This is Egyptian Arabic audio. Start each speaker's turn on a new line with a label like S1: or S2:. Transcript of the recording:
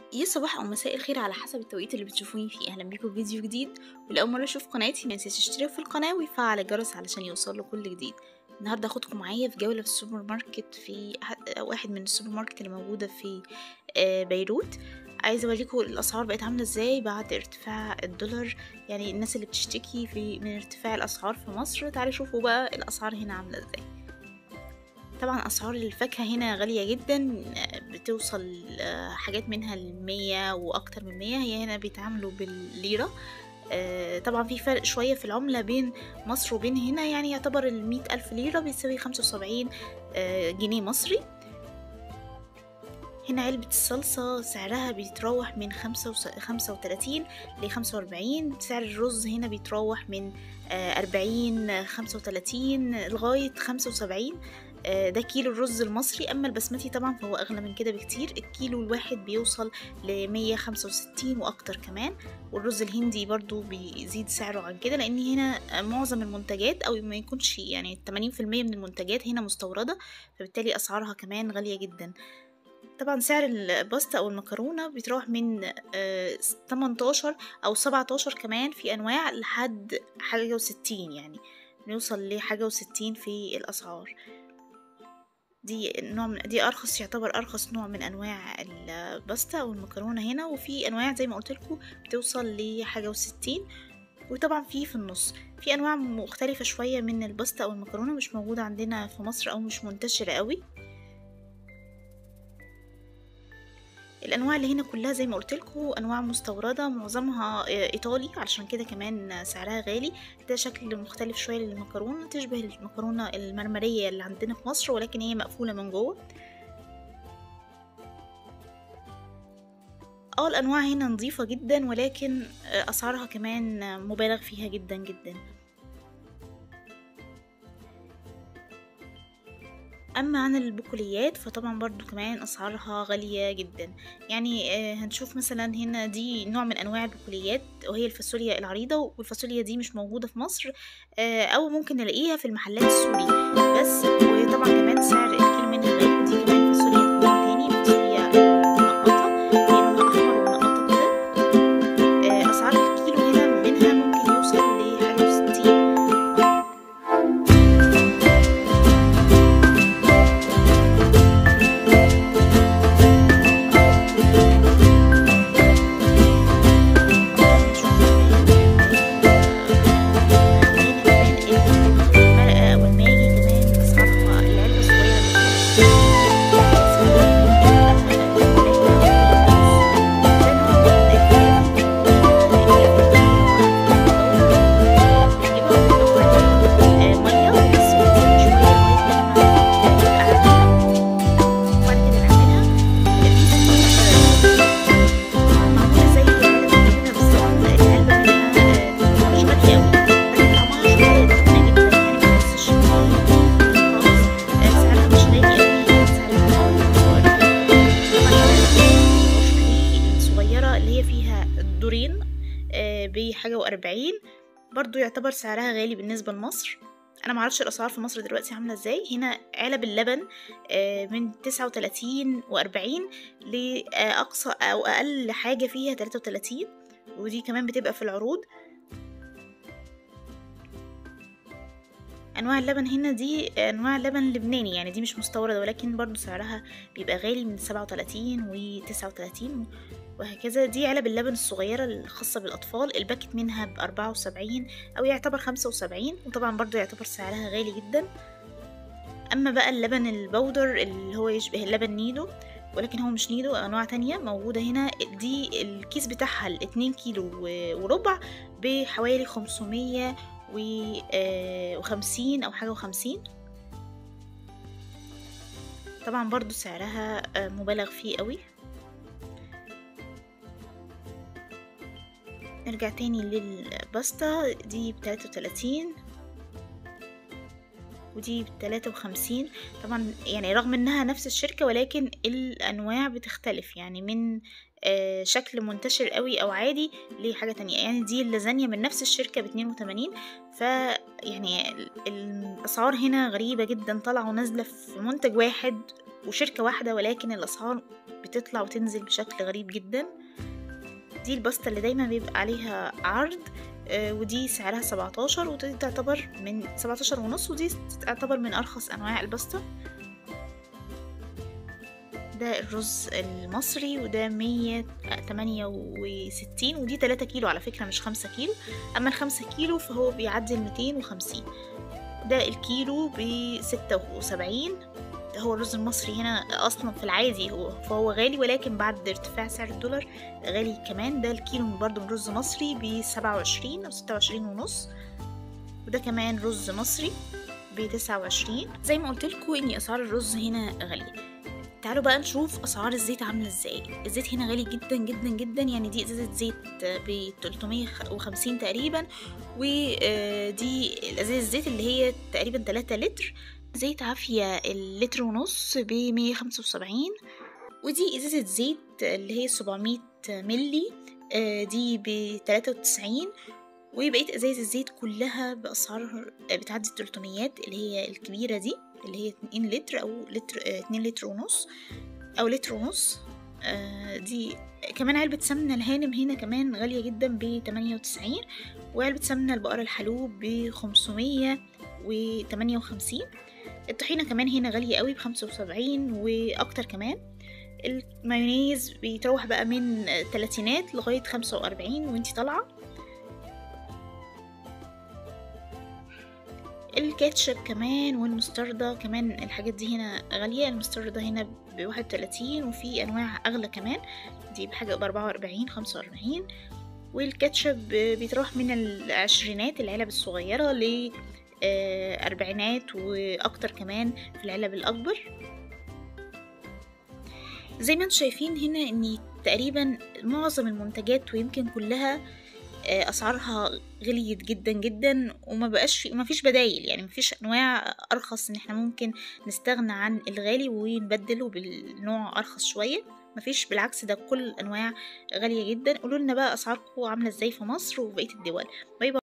S1: يا صباح او مساء الخير على حسب التوقيت اللي بتشوفوني فيه اهلا بيكم في فيديو جديد ولأول مرة تشوف قناتي ما تنساش تشترك في القناة ويفعل الجرس علشان يوصل كل جديد النهارده هاخدكم معايا في جولة في السوبر ماركت في أح- واحد من السوبر ماركت اللي موجودة في آه، بيروت عايزة اوريكم الاسعار بقت عاملة ازاي بعد ارتفاع الدولار يعني الناس اللي بتشتكي في من ارتفاع الاسعار في مصر تعالوا شوفوا بقى الاسعار هنا عاملة ازاي طبعا اسعار الفاكهه هنا غاليه جدا بتوصل آه، حاجات منها المية واكتر من مية هي هنا بيتعاملوا بالليره آه، طبعا في فرق شويه في العمله بين مصر وبين هنا يعني يعتبر المية ألف ليره بيساوي خمسة وسبعين جنيه مصري هنا علبة الصلصة سعرها بيتراوح من خمسة وس- خمسة وتلاتين لخمسة وأربعين سعر الرز هنا بيتراوح من أربعين خمسة وتلاتين لغاية خمسة وسبعين آه، ده كيلو الرز المصري اما البسمتي طبعا فهو اغلى من كده بكتير الكيلو الواحد بيوصل ل 165 واكتر كمان والرز الهندي برضو بيزيد سعره عن كده لان هنا معظم المنتجات او ما يكونش يعني 80% من المنتجات هنا مستوردة فبالتالي اسعارها كمان غالية جدا طبعا سعر الباستا او المكرونة بيتراوح من آه، 18 او 17 كمان في انواع لحد حاجة وستين يعني نوصل لحاجة وستين في الاسعار دي نوع من دي ارخص يعتبر ارخص نوع من انواع الباستا او المكرونه هنا وفي انواع زي ما قلت لكم بتوصل لحاجه وستين وطبعا في في النص في انواع مختلفه شويه من الباستا او المكرونه مش موجوده عندنا في مصر او مش منتشره قوي الانواع اللي هنا كلها زي ما قلت لكم انواع مستورده معظمها ايطالي علشان كده كمان سعرها غالي ده شكل مختلف شويه للمكرونه تشبه المكرونه المرمريه اللي عندنا في مصر ولكن هي مقفوله من جوه اه الانواع هنا نظيفه جدا ولكن اسعارها كمان مبالغ فيها جدا جدا اما عن البقوليات فطبعا برضو كمان اسعارها غالية جدا يعني آه، هنشوف مثلا هنا دي نوع من انواع البقوليات وهي الفاصوليا العريضة والفاصوليا دي مش موجودة في مصر آه، او ممكن نلاقيها في المحلات السوري بس وطبعا كمان سعر الكيلو منها غالي ودي كمان فاصوليا نوع تاني فاصوليا منقطة هي لونها احمر ومنقطة كده آه، اسعار الكيلو هنا منها ممكن يوصل لحاجة وستين المرقة والماجي كمان أسعارها العلبة صغيرة معمولة زي العلبة كده بالظبط العلبة منها مش غالية أوي لكن طعمها شوية دسمة جدا يعني متحسش خالص سعرها مش غالي أوي سعرها الصغيرة الصغيرة اللي هي فيها دورين آه، بحاجة وأربعين برضو يعتبر سعرها غالي بالنسبة لمصر انا معرفش الاسعار في مصر دلوقتي عامله ازاي هنا علب اللبن آه، من تسعة وتلاتين وأربعين لأقصى أو أقل حاجة فيها تلاتة وتلاتين ودي كمان بتبقى في العروض انواع اللبن هنا دي انواع لبن لبناني يعني دي مش مستوردة ولكن برضو سعرها بيبقى غالي من سبعة وتلاتين وتسعة وتلاتين وهكذا دي علب اللبن الصغيرة الخاصة بالأطفال الباكت منها بأربعة وسبعين أو يعتبر خمسة وسبعين وطبعا برضو يعتبر سعرها غالي جدا أما بقى اللبن البودر اللي هو يشبه اللبن نيدو ولكن هو مش نيدو أنواع تانية موجودة هنا دي الكيس بتاعها الاتنين كيلو و- وربع بحوالي خمسمية وخمسين أو حاجة وخمسين طبعا برضو سعرها آه، مبالغ فيه قوي نرجع تاني للباستا دي بتلاتة وتلاتين ودي بتلاتة وخمسين طبعا يعني رغم انها نفس الشركة ولكن الانواع بتختلف يعني من آه، شكل منتشر قوي او عادي لحاجة تانية يعني دي اللازانيا من نفس الشركة باتنين وتمانين ف يعني ال- الاسعار هنا غريبة جدا طالعة ونازلة في منتج واحد وشركة واحدة ولكن الاسعار بتطلع وتنزل بشكل غريب جدا دي الباستا اللي دايما بيبقى عليها عرض آه، ودي سعرها 17 ودي تعتبر من 17 ونص ودي تعتبر من أرخص أنواع الباستا ده الرز المصري وده 168 ودي 3 كيلو على فكرة مش 5 كيلو أما الخمسة كيلو فهو بيعدي ال 250 ده الكيلو ب 76 ده هو الرز المصري هنا اصلا في العادي هو فهو غالي ولكن بعد ارتفاع سعر الدولار غالي كمان ده الكيلو برضو من رز مصري ب 27 او 26 ونص وده كمان رز مصري ب 29 زي ما قلت لكم ان اسعار الرز هنا غاليه تعالوا بقى نشوف اسعار الزيت عامله ازاي الزيت هنا غالي جدا جدا جدا يعني دي ازازه زيت ب 350 تقريبا ودي الازازه الزيت اللي هي تقريبا 3 لتر زيت عافية اللتر ونص ب 175 ودي ازازة زيت اللي هي 700 ملي آه، دي ب 93 وبقية ازايز الزيت كلها بأسعار بتعدي 300 اللي هي الكبيرة دي اللي هي 2 لتر أو لتر 2 لتر ونص أو لتر ونص آه، دي كمان علبة سمنة الهانم هنا كمان غالية جدا ب 98 وعلبة سمنة البقرة الحلوب ب 558 الطحينة كمان هنا غالية قوي بخمسة وسبعين وأكتر كمان المايونيز بيتروح بقى من تلاتينات لغاية خمسة وأربعين وانتي طالعة الكاتشب كمان والمستردة كمان الحاجات دي هنا غالية المستردة هنا بواحد وتلاتين وفي أنواع أغلى كمان دي بحاجة بأربعة وأربعين خمسة وأربعين والكاتشب بيتراوح من العشرينات العلب الصغيرة ل آه، أربعينات وأكتر كمان في العلب الأكبر زي ما انتم شايفين هنا ان تقريبا معظم المنتجات ويمكن كلها آه، اسعارها غليت جدا جدا وما بقاش في ما فيش بدايل يعني ما فيش انواع ارخص ان احنا ممكن نستغنى عن الغالي ونبدله بالنوع ارخص شويه مفيش بالعكس ده كل الانواع غاليه جدا قولوا لنا بقى اسعاركم عامله ازاي في مصر وبقيه الدول باي باي